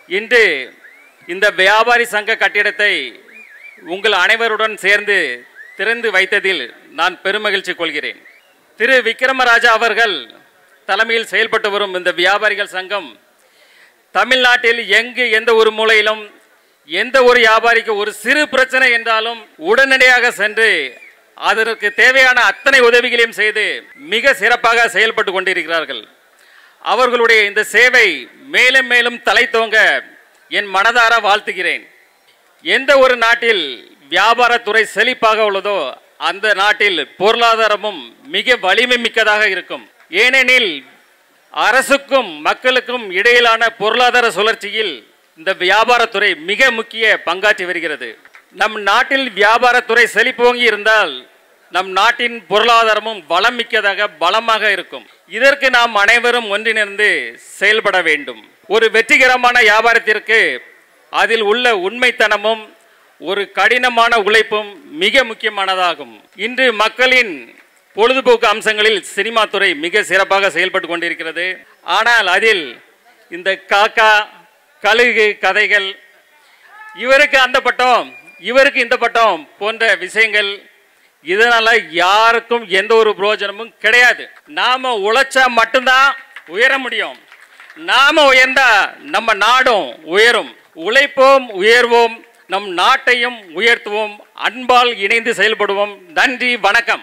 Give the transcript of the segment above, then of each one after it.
இன்று இந்த வியாபாரி சங்க கட்டிடத்தை உங்கள் அனைவருடன் சேர்ந்து திறந்து வைத்ததில் நான் பெருமகிழ்ச்சி கொள்கிறேன் திரு விக்ரமராஜா அவர்கள் தலைமையில் செயல்பட்டு வரும் இந்த வியாபாரிகள் சங்கம் தமிழ்நாட்டில் எங்கு எந்த ஒரு மூலையிலும் எந்த ஒரு வியாபாரிக்கு ஒரு சிறு பிரச்சனை என்றாலும் உடனடியாக சென்று அதற்கு தேவையான அத்தனை உதவிகளையும் செய்து மிக சிறப்பாக செயல்பட்டு கொண்டிருக்கிறார்கள் அவர்களுடைய இந்த சேவை மேலும் மேலும் தலைத்தோங்க என் மனதார வாழ்த்துகிறேன் எந்த ஒரு நாட்டில் வியாபாரத்துறை செழிப்பாக உள்ளதோ அந்த நாட்டில் பொருளாதாரமும் மிக வலிமை மிக்கதாக இருக்கும் ஏனெனில் அரசுக்கும் மக்களுக்கும் இடையிலான பொருளாதார சுழற்சியில் இந்த வியாபாரத்துறை மிக முக்கிய பங்காற்றி வருகிறது நம் நாட்டில் வியாபாரத்துறை செழிப்போங்கி இருந்தால் நம் நாட்டின் பொருளாதாரமும் வளம் மிக்கதாக பலமாக இருக்கும் இதற்கு நாம் அனைவரும் ஒன்றிணைந்து செயல்பட வேண்டும் ஒரு வெற்றிகரமான வியாபாரத்திற்கு அதில் உள்ள உண்மைத்தனமும் ஒரு கடினமான உழைப்பும் மிக முக்கியமானதாகும் இன்று மக்களின் பொழுதுபோக்கு அம்சங்களில் சினிமா துறை மிக சிறப்பாக செயல்பட்டு கொண்டிருக்கிறது ஆனால் அதில் இந்த காக்கா கழுகு கதைகள் இவருக்கு அந்த பட்டம் இவருக்கு இந்த பட்டம் போன்ற விஷயங்கள் இதனால யாருக்கும் எந்த ஒரு பிரயோஜனமும் கிடையாது நாம உழைச்சா மட்டும்தான் உயர முடியும் நாம உயர்ந்தா நம்ம நாடும் உயரும் உழைப்போம் உயர்வோம் நம் நாட்டையும் உயர்த்துவோம் அன்பால் இணைந்து செயல்படுவோம் நன்றி வணக்கம்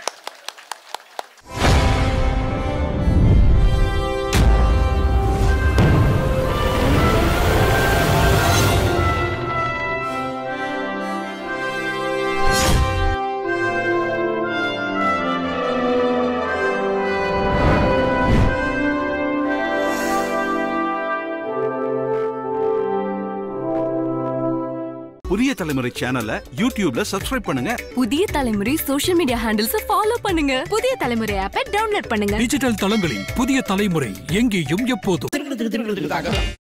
புதிய தலைமுறை சேனலை யூடியூப்ல சப்ஸ்கிரைப் பண்ணுங்க புதிய தலைமுறை சோஷியல் மீடியா ஹேண்டில்ஸ் ஃபாலோ பண்ணுங்க புதிய தலைமுறை ஆப்பை டவுன்லோட் பண்ணுங்க டிஜிட்டல் தளங்களில் புதிய தலைமுறை எங்கேயும் எப்போதும்